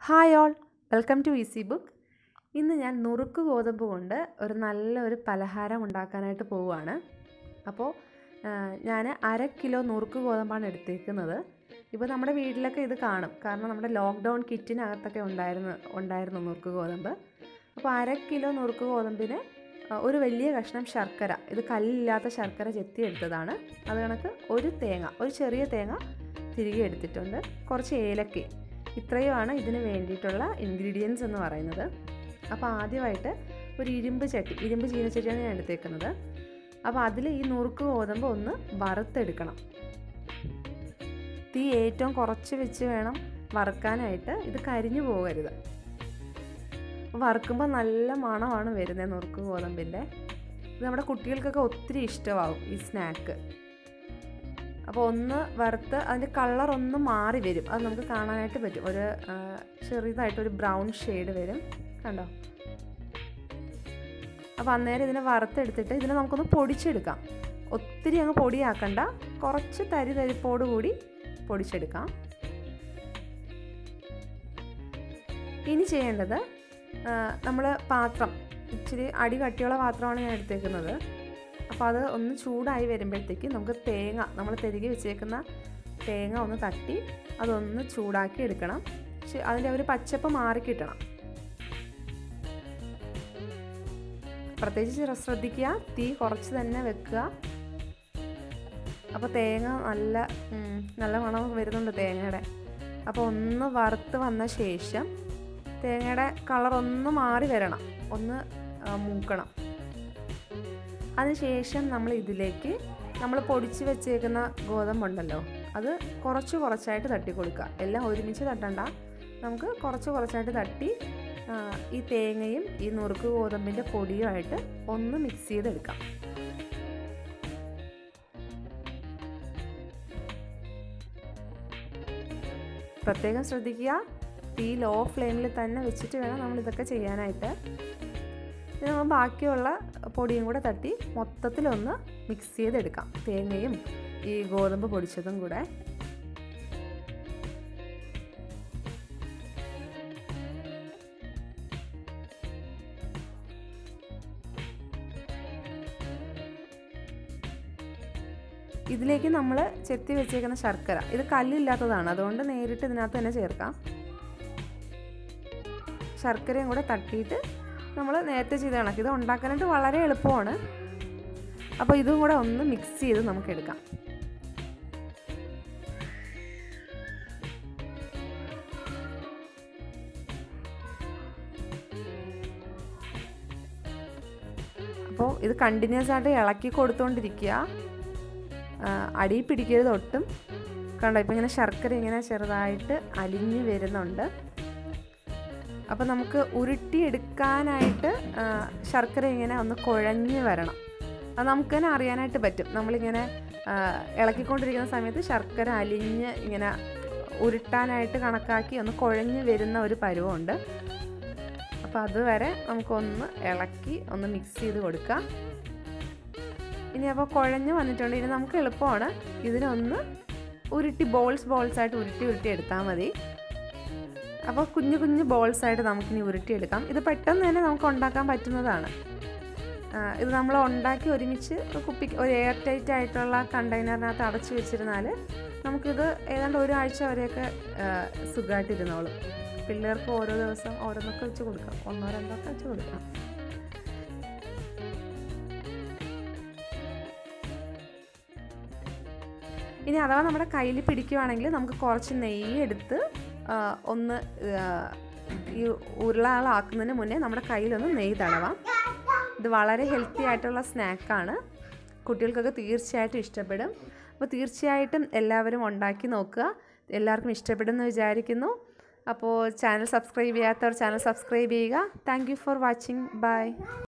hi all welcome to easy book ഇന്ന് ഞാൻ നുറുക്ക് ഗോതമ്പ് കൊണ്ട് ഒരു നല്ല ഒരു പലഹാരം ഉണ്ടാക്കാനായിട്ട് പോവുകയാണ് അപ്പോൾ ഞാൻ അര കിലോ നുറുക്ക് ഗോതമ്പാണ് എടുത്തേക്കുന്നത് ഇപ്പോൾ നമ്മുടെ വീട്ടിലൊക്കെ ഇത് കാണും കാരണം നമ്മുടെ ലോക്ക്ഡൗൺ കിറ്റിനകത്തൊക്കെ ഉണ്ടായിരുന്നു ഉണ്ടായിരുന്നു നുറുക്ക് ഗോതമ്പ് അപ്പോൾ അര കിലോ നുറുക്ക് ഗോതമ്പിന് ആ, ഒരു വലിയ കഷ്ണം ശർക്കര ഇത് കല്ലില്ലാത്ത ശർക്കര ചെത്തി എടുത്തതാണ് അത് കണക്ക് ഒരു തേങ്ങ ഒരു ചെറിയ തേങ്ങ തിരികെ എടുത്തിട്ടുണ്ട് കുറച്ച് ഏലക്ക ഇത്രയുമാണ് ഇതിന് വേണ്ടിയിട്ടുള്ള ഇൻഗ്രീഡിയൻസ് എന്ന് പറയുന്നത് അപ്പോൾ ആദ്യമായിട്ട് ഒരു ഇരുമ്പ് ചട്ടി ഇരുമ്പ് ചീനച്ചട്ടിയാണ് ഞാൻ എടുത്തേക്കുന്നത് അപ്പോൾ അതിൽ ഈ നുറുക്ക് ഗോതമ്പ് ഒന്ന് വറുത്തെടുക്കണം തീ ഏറ്റവും കുറച്ച് വെച്ച് വേണം വറുക്കാനായിട്ട് ഇത് കരിഞ്ഞു പോകരുത് വറുക്കുമ്പോൾ നല്ല മണമാണ് വരുന്നത് നുറുക്ക് ഗോതമ്പിൻ്റെ ഇത് നമ്മുടെ കുട്ടികൾക്കൊക്കെ ഒത്തിരി ഇഷ്ടമാവും ഈ സ്നാക്ക് അപ്പോൾ ഒന്ന് വറുത്ത് അതിൻ്റെ കളർ ഒന്ന് മാറി വരും അത് നമുക്ക് കാണാനായിട്ട് പറ്റും ഒരു ആ, ചെറുതായിട്ടൊരു ബ്രൗൺ ഷെയ്ഡ് വരും കണ്ടോ അപ്പോൾ അന്നേരം ഇതിനെ വറുത്തെടുത്തിട്ട് ഇതിനെ നമുക്കൊന്ന് പൊടിച്ചെടുക്കാം ഒത്തിരി അങ്ങ് പൊടിയാക്കണ്ട കുറച്ച് തരി തരിപ്പോട് കൂടി പൊടിച്ചെടുക്കാം ഇനി ചെയ്യേണ്ടത് നമ്മൾ പാത്രം ഇച്ചിരി അടി കട്ടിയുള്ള പാത്രമാണ് ഞാൻ എടുത്തേക്കുന്നത് അപ്പോൾ അത് ഒന്ന് ചൂടായി വരുമ്പോഴത്തേക്ക് നമുക്ക് തേങ്ങ നമ്മൾ തിരികെ വെച്ചേക്കുന്ന തേങ്ങ ഒന്ന് തട്ടി അതൊന്ന് ചൂടാക്കി എടുക്കണം പക്ഷെ അതിൻ്റെ ഒരു പച്ചപ്പ് മാറിക്കിട്ടണം പ്രത്യേകിച്ച് ശ്ര- ശ്രദ്ധിക്കുക തീ കുറച്ച് തന്നെ വെക്കുക അപ്പോൾ തേങ്ങ നല്ല ഉം, നല്ല മണം വരുന്നുണ്ട് തേങ്ങയുടെ അപ്പോൾ ഒന്ന് വറുത്ത് വന്ന ശേഷം തേങ്ങയുടെ കളർ ഒന്ന് മാറി വരണം ഒന്ന് ആ, മൂക്കണം അതിനുശേഷം നമ്മൾ ഇതിലേക്ക് നമ്മൾ പൊടിച്ച് വെച്ചേക്കുന്ന ഗോതമ്പുണ്ടല്ലോ അത് കുറച്ച് കുറച്ചായിട്ട് തട്ടി കൊടുക്കുക എല്ലാം ഒരുമിച്ച് തട്ടണ്ട നമുക്ക് കുറച്ച് കുറച്ചായിട്ട് തട്ടി ആ, ഈ തേങ്ങയും ഈ നുറുക്ക് ഗോതമ്പിൻ്റെ പൊടിയുമായിട്ട് ഒന്ന് മിക്സ് ചെയ്തെടുക്കാം പ്രത്യേകം ശ്രദ്ധിക്കുക തീ ലോ ഫ്ലെയിമിൽ തന്നെ വെച്ചിട്ട് വേണം നമ്മൾ ഇതൊക്കെ ചെയ്യാനായിട്ട് ഇനി നമ്മൾ ബാക്കിയുള്ള പൊടിയും കൂടെ തട്ടി മൊത്തത്തിലൊന്ന് മിക്സ് ചെയ്തെടുക്കാം തേങ്ങയും ഈ ഗോതമ്പ് പൊടിച്ചതും കൂടെ ഇതിലേക്ക് നമ്മൾ ചെത്തി വെച്ചേക്കുന്ന ശർക്കര ഇത് കല്ലില്ലാത്തതാണ് അതുകൊണ്ട് നേരിട്ട് ഇതിനകത്ത് തന്നെ ചേർക്കാം ശർക്കരയും കൂടെ തട്ടിയിട്ട് നമ്മൾ നേരത്തെ ചെയ്ത കണക്ക് ഇത് ഉണ്ടാക്കാനായിട്ട് വളരെ എളുപ്പമാണ് അപ്പോൾ ഇതും കൂടെ ഒന്ന് മിക്സ് ചെയ്ത് നമുക്ക് എടുക്കാം അപ്പോൾ ഇത് കണ്ടിന്യൂസ് ആയിട്ട് ഇളക്കി കൊടുത്തുകൊണ്ടിരിക്കുക ആ, അടി പിടിക്കരുത് ഒട്ടും കണ്ടോ ഇപ്പം ഇങ്ങനെ ശർക്കര ഇങ്ങനെ ചെറുതായിട്ട് അലിഞ്ഞ് വരുന്നുണ്ട് അപ്പോൾ നമുക്ക് ഉരുട്ടിയെടുക്കാനായിട്ട് ആ, ശർക്കര ഇങ്ങനെ ഒന്ന് കുഴഞ്ഞ് വരണം അത് നമുക്ക് തന്നെ അറിയാനായിട്ട് പറ്റും നമ്മളിങ്ങനെ ആ, ഇളക്കിക്കൊണ്ടിരിക്കുന്ന സമയത്ത് ശർക്കര അലിഞ്ഞ് ഇങ്ങനെ ഉരുട്ടാനായിട്ട് കണക്കാക്കി ഒന്ന് കുഴഞ്ഞ് വരുന്ന ഒരു പരുവമുണ്ട് അപ്പോൾ അതുവരെ നമുക്കൊന്ന് ഇളക്കി ഒന്ന് മിക്സ് ചെയ്ത് കൊടുക്കാം ഇനി അപ്പോൾ കുഴഞ്ഞ് വന്നിട്ടുണ്ട് ഇനി നമുക്ക് എളുപ്പമാണ് ഇതിനൊന്ന് ഉരുട്ടി ബോൾസ് ബോൾസ് ആയിട്ട് ഉരുട്ടി ഉരുട്ടി എടുത്താൽ മതി അപ്പോൾ കുഞ്ഞു കുഞ്ഞു ബോൾസ് ആയിട്ട് നമുക്കിനി ഉരുട്ടിയെടുക്കാം ഇത് പെട്ടെന്ന് തന്നെ നമുക്ക് ഉണ്ടാക്കാൻ പറ്റുന്നതാണ് ആ, ഇത് നമ്മൾ ഉണ്ടാക്കി ഒരുമിച്ച് ഒരു കുപ്പി ഒരു എയർ ടൈറ്റ് ആയിട്ടുള്ള കണ്ടെയ്നറിനകത്ത് അടച്ചു വെച്ചിരുന്നാൽ നമുക്കിത് ഏതാണ്ട് ഒരാഴ്ച വരെയൊക്കെ സുഖമായിട്ടിരുന്നോളും പിള്ളേർക്ക് ഓരോ ദിവസം ഓരോന്നൊക്കെ വെച്ച് കൊടുക്കാം ഒന്നോ രണ്ടോ ഒക്കെ വെച്ച് കൊടുക്കാം ഇനി അഥവാ നമ്മുടെ കയ്യിൽ പിടിക്കുവാണെങ്കിൽ നമുക്ക് കുറച്ച് നെയ്യ് എടുത്ത് ആ, ഒന്ന് ആ, ഈ ഉരുളാളാക്കുന്നതിന് മുന്നേ നമ്മുടെ കയ്യിലൊന്ന് നെയ്യ് തടവാം ഇത് വളരെ ഹെൽത്തി ആയിട്ടുള്ള സ്നാക്കാണ് കുട്ടികൾക്കൊക്കെ തീർച്ചയായിട്ടും ഇഷ്ടപ്പെടും അപ്പോൾ തീർച്ചയായിട്ടും എല്ലാവരും ഉണ്ടാക്കി നോക്കുക എല്ലാവർക്കും ഇഷ്ടപ്പെടുമെന്ന് വിചാരിക്കുന്നു അപ്പോൾ ചാനൽ സബ്സ്ക്രൈബ് ചെയ്യാത്തവർ ചാനൽ സബ്സ്ക്രൈബ് ചെയ്യുക thank you for watching by